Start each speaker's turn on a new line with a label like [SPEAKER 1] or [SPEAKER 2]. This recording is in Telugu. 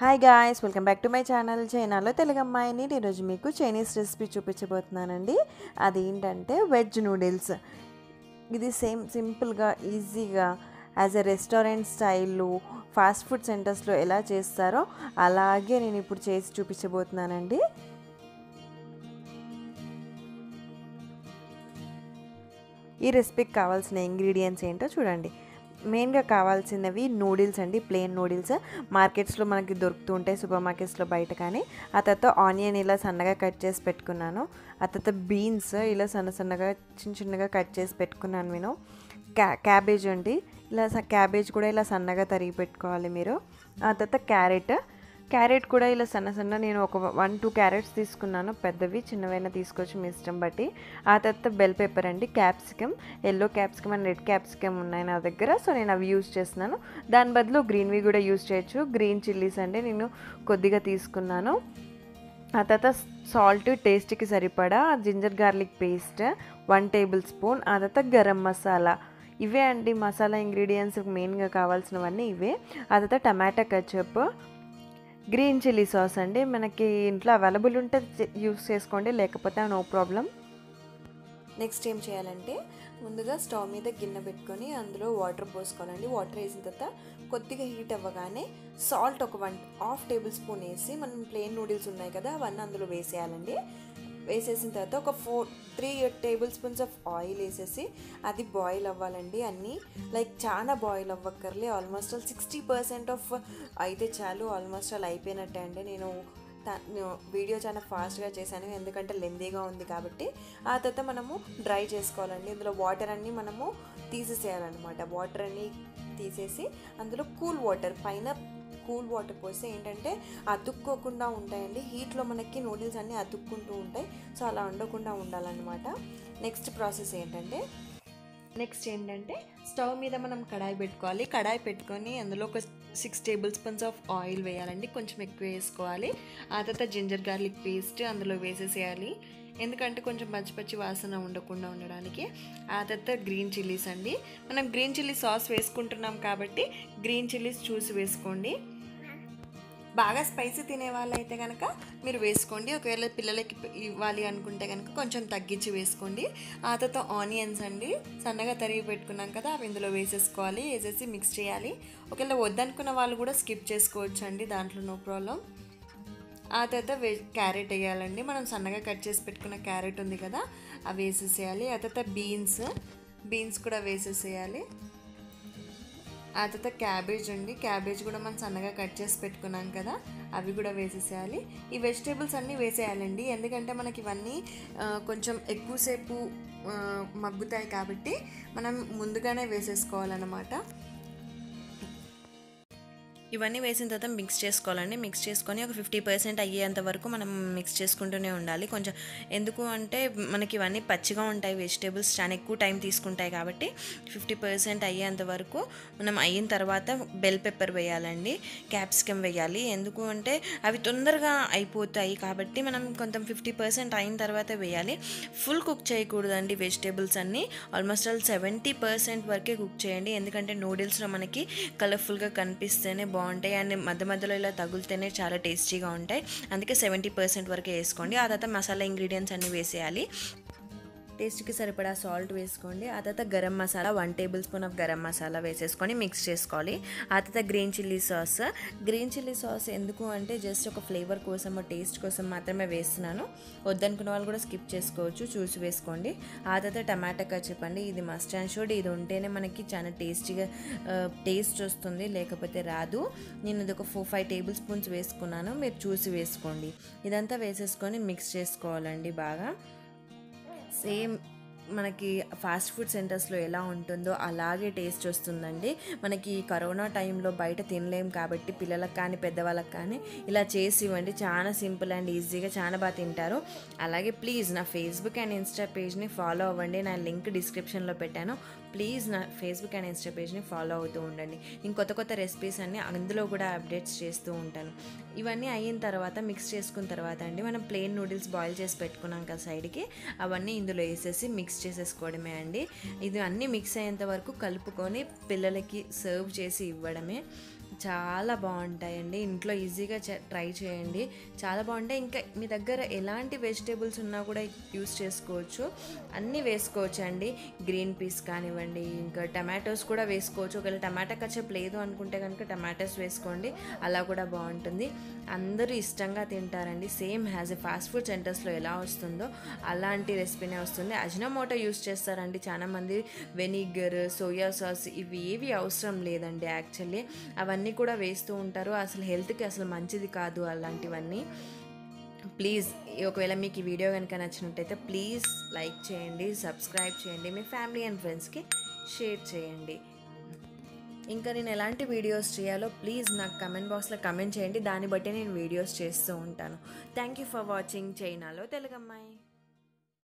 [SPEAKER 1] hi guys welcome back to my channel చైనాలో తెలుగు అమ్మాయిని ఈరోజు మీకు చైనీస్ రెసిపీ చూపించబోతున్నానండి అదేంటంటే వెజ్ నూడిల్స్ ఇది సేమ్ సింపుల్గా ఈజీగా యాజ్ ఎ రెస్టారెంట్ స్టైల్లో ఫాస్ట్ ఫుడ్ సెంటర్స్లో ఎలా చేస్తారో అలాగే నేను ఇప్పుడు చేసి చూపించబోతున్నానండి ఈ రెసిపీకి కావాల్సిన ఇంగ్రీడియంట్స్ ఏంటో చూడండి మెయిన్గా కావాల్సినవి నూడిల్స్ అండి ప్లెయిన్ నూడిల్స్ మార్కెట్స్లో మనకి దొరుకుతూ ఉంటాయి సూపర్ మార్కెట్స్లో బయట కానీ ఆ తర్వాత ఆనియన్ ఇలా సన్నగా కట్ చేసి పెట్టుకున్నాను ఆ తర్వాత బీన్స్ ఇలా సన్న సన్నగా చిన్న చిన్నగా కట్ చేసి పెట్టుకున్నాను నేను క్యా క్యాబేజ్ అండి ఇలా క్యాబేజ్ కూడా ఇలా సన్నగా తరిగి పెట్టుకోవాలి మీరు ఆ తర్వాత క్యారెట్ క్యారెట్ కూడా ఇలా సన్న సన్న నేను ఒక వన్ టూ క్యారెట్స్ తీసుకున్నాను పెద్దవి చిన్నవైనా తీసుకోవచ్చు మీ ఇష్టం బట్టి ఆ తర్వాత బెల్ పేపర్ అండి capsicum yellow capsicum and red capsicum ఉన్నాయి నా దగ్గర సో నేను అవి యూజ్ చేస్తున్నాను దాని బదులు గ్రీన్వి కూడా యూజ్ చేయొచ్చు గ్రీన్ చిల్లీస్ అండి నేను కొద్దిగా తీసుకున్నాను ఆ తర్వాత సాల్ట్ టేస్ట్కి సరిపడా ginger garlic paste one tablespoon ఆ తర్వాత గరం మసాలా ఇవే అండి మసాలా ఇంగ్రీడియంట్స్ మెయిన్గా కావాల్సినవన్నీ ఇవే ఆ తర్వాత tomato ketchup green chilli sauce అండి మనకి ఇంట్లో అవైలబుల్ ఉంటే యూస్ చేసుకోండి లేకపోతే నో ప్రాబ్లం నెక్స్ట్ ఏం చేయాలంటే ముందుగా స్టవ్ మీద గిన్నె పెట్టుకొని అందులో వాటర్ పోసుకోవాలండి వాటర్ వేసిన తర్వాత కొద్దిగా హీట్ అవ్వగానే సాల్ట్ ఒక వన్ హాఫ్ టేబుల్ స్పూన్ వేసి మనం ప్లెయిన్ నూడిల్స్ ఉన్నాయి కదా అవన్నీ అందులో వేసేయాలండి వేసేసిన తర్వాత ఒక four three tablespoons of oil వేసేసి అది బాయిల్ అవ్వాలండి అన్నీ లైక్ చాలా బాయిల్ అవ్వక్కర్లే almost all sixty percent of అయితే చాలు ఆల్మోస్ట్ ఆల్ అయిపోయినట్టే అండి నేను వీడియో చాలా ఫాస్ట్గా చేశాను ఎందుకంటే లెందీగా ఉంది కాబట్టి ఆ తర్వాత మనము డ్రై చేసుకోవాలండి ఇందులో వాటర్ అన్నీ మనము తీసేసేయాలన్నమాట వాటర్ అన్నీ తీసేసి అందులో కూల్ వాటర్ పైన కూల్ వాటర్ పోస్తే ఏంటంటే అతుక్కోకుండా ఉంటాయండి హీట్లో మనకి నూడిల్స్ అన్నీ అతుక్కుంటూ ఉంటాయి సో అలా ఉండకుండా ఉండాలన్నమాట నెక్స్ట్ ప్రాసెస్ ఏంటంటే నెక్స్ట్ ఏంటంటే స్టవ్ మీద మనం కడాయి పెట్టుకోవాలి కడాయి పెట్టుకొని అందులో ఒక six tablespoons of oil వేయాలండి కొంచెం ఎక్కువ వేసుకోవాలి ఆ తర్వాత జింజర్ గార్లిక్ పేస్ట్ అందులో వేసేసేయాలి ఎందుకంటే కొంచెం పచ్చి పచ్చి వాసన ఉండకుండా ఉండడానికి ఆ తర్వాత గ్రీన్ చిల్లీస్ అండి మనం గ్రీన్ చిల్లీ సాస్ వేసుకుంటున్నాం కాబట్టి గ్రీన్ చిల్లీస్ చూసి వేసుకోండి బాగా స్పైసీ తినే వాళ్ళైతే కనుక మీరు వేసుకోండి ఒకవేళ పిల్లలకి ఇవ్వాలి అనుకుంటే కనుక కొంచెం తగ్గించి వేసుకోండి ఆ తర్వాత ఆనియన్స్ అండి సన్నగా తరిగి పెట్టుకున్నాం కదా అవి ఇందులో వేసేసుకోవాలి వేసేసి మిక్స్ చేయాలి ఒకవేళ వద్దనుకున్న వాళ్ళు కూడా స్కిప్ చేసుకోవచ్చు అండి దాంట్లో నో ప్రాబ్లం ఆ తర్వాత వే క్యారెట్ వేయాలండి మనం సన్నగా కట్ చేసి పెట్టుకున్న క్యారెట్ ఉంది కదా అవి వేసేసేయాలి ఆ తర్వాత బీన్స్ బీన్స్ కూడా వేసేసేయాలి ఆ తర్వాత క్యాబేజ్ అండి క్యాబేజ్ కూడా మనం సన్నగా కట్ చేసి పెట్టుకున్నాం కదా అవి కూడా వేసేసేయాలి ఈ వెజిటేబుల్స్ అన్నీ వేసేయాలండి ఎందుకంటే మనకి ఇవన్నీ కొంచెం ఎక్కువసేపు మగ్గుతాయి కాబట్టి మనం ముందుగానే వేసేసుకోవాలన్నమాట ఇవన్నీ వేసిన తర్వాత మిక్స్ చేసుకోవాలండి మిక్స్ చేసుకొని ఒక ఫిఫ్టీ పర్సెంట్ అయ్యేంత వరకు మనం మిక్స్ చేసుకుంటూనే ఉండాలి కొంచెం ఎందుకు అంటే మనకి ఇవన్నీ పచ్చిగా ఉంటాయి వెజిటేబుల్స్ చాలా ఎక్కువ టైం తీసుకుంటాయి కాబట్టి ఫిఫ్టీ పర్సెంట్ అయ్యేంత వరకు మనం అయిన తర్వాత బెల్ పెప్పర్ వేయాలండి క్యాప్సికమ్ వేయాలి ఎందుకు అంటే అవి తొందరగా అయిపోతాయి కాబట్టి మనం కొంచెం ఫిఫ్టీ పర్సెంట్ అయిన తర్వాత వేయాలి ఫుల్ కుక్ చేయకూడదండి వెజిటేబుల్స్ అన్నీ ఆల్మోస్ట్ ఆల్ సెవెంటీ పర్సెంట్ వరకే కుక్ చేయండి ఎందుకంటే నూడిల్స్లో మనకి కలర్ఫుల్గా కనిపిస్తేనే బాగుంటుంది బాగుంటాయి అండ్ మధ్య మధ్యలో ఇలా తగులుతేనే చాలా టేస్టీగా ఉంటాయి అందుకే సెవెంటీ పర్సెంట్ వరకే వేసుకోండి ఆ తర్వాత మసాలా ఇంగ్రీడియంట్స్ అన్నీ వేసేయాలి టేస్ట్కి సరిపడా సాల్ట్ వేసుకోండి ఆ తర్వాత garam masala one tablespoon of garam masala వేసేసుకొని మిక్స్ చేసుకోవాలి ఆ తర్వాత green chilli sauce green chilli sauce ఎందుకు అంటే జస్ట్ ఒక ఫ్లేవర్ కోసం టేస్ట్ కోసం మాత్రమే వేస్తున్నాను వద్దనుకున్న వాళ్ళు కూడా స్కిప్ చేసుకోవచ్చు చూసి వేసుకోండి ఆ తర్వాత టమాటా కచప్ అండి ఇది మస్ట్ అండ్ షుడ్ ఇది ఉంటేనే మనకి చాలా టేస్టీగా టేస్ట్ వస్తుంది లేకపోతే రాదు నేను ఇది ఒక ఫోర్ ఫైవ్ టేబుల్ స్పూన్స్ వేసుకున్నాను మీరు చూసి వేసుకోండి ఇదంతా వేసేసుకొని మిక్స్ చేసుకోవాలండి బాగా సేమ్ మనకి ఫాస్ట్ ఫుడ్ సెంటర్స్లో ఎలా ఉంటుందో అలాగే టేస్ట్ వస్తుందండి మనకి కరోనా టైంలో బయట తినలేం కాబట్టి పిల్లలకు కానీ పెద్దవాళ్ళకి కానీ ఇలా చేసి ఇవ్వండి చాలా సింపుల్ అండ్ ఈజీగా చాలా బాగా తింటారు అలాగే ప్లీజ్ నా ఫేస్బుక్ అండ్ ఇన్స్టా పేజ్ని ఫాలో అవ్వండి నా లింక్ డిస్క్రిప్షన్లో పెట్టాను ప్లీజ్ నా ఫేస్బుక్ అండ్ ఇన్స్టా పేజ్ని ఫాలో అవుతూ ఉండండి నేను కొత్త కొత్త రెసిపీస్ అన్ని అందులో కూడా అప్డేట్స్ చేస్తూ ఉంటాను ఇవన్నీ అయిన తర్వాత మిక్స్ చేసుకున్న తర్వాత అండి మనం ప్లెయిన్ నూడిల్స్ బాయిల్ చేసి పెట్టుకున్నాం కదా సైడ్కి అవన్నీ ఇందులో వేసేసి మిక్స్ చేసేసుకోవడమే అండి ఇది అన్నీ మిక్స్ అయ్యేంత వరకు కలుపుకొని పిల్లలకి సర్వ్ చేసి ఇవ్వడమే చాలా బాగుంటాయండి ఇంట్లో ఈజీగా చే- ట్రై చేయండి చాలా బాగుంటాయి ఇంకా మీ దగ్గర ఎలాంటి వెజిటేబుల్స్ ఉన్నా కూడా యూస్ చేసుకోవచ్చు అన్నీ వేసుకోవచ్చు అండి గ్రీన్ పీస్ కానివ్వండి ఇంకా టమాటోస్ కూడా వేసుకోవచ్చు ఒకవేళ టమాటా కచ్చప్ లేదు అనుకుంటే కనుక టమాటోస్ వేసుకోండి అలా కూడా బాగుంటుంది అందరూ ఇష్టంగా తింటారండి same has a fast food సెంటర్స్లో ఎలా వస్తుందో అలాంటి రెసిపీనే వస్తుంది అజినోమోటో యూస్ చేస్తారండి చాలామంది వెనిగర్ సోయా సాస్ ఇవి ఏవి అవసరం లేదండి యాక్చువల్లీ అవన్నీ కూడా వేస్తూ ఉంటారు అసలు హెల్త్కి అసలు మంచిది కాదు అలాంటివన్నీ ప్లీజ్ ఒకవేళ మీకు ఈ వీడియో కనుక నచ్చినట్టయితే ప్లీజ్ లైక్ చేయండి సబ్స్క్రైబ్ చేయండి మీ ఫ్యామిలీ అండ్ ఫ్రెండ్స్కి షేర్ చేయండి ఇంకా నేను ఎలాంటి వీడియోస్ చేయాలో ప్లీజ్ నాకు కమెంట్ బాక్స్లో కమెంట్ చేయండి దాన్ని బట్టి నేను వీడియోస్ చేస్తూ ఉంటాను థ్యాంక్ యూ ఫర్ వాచింగ్ చైనాలో తెలుగమ్మాయి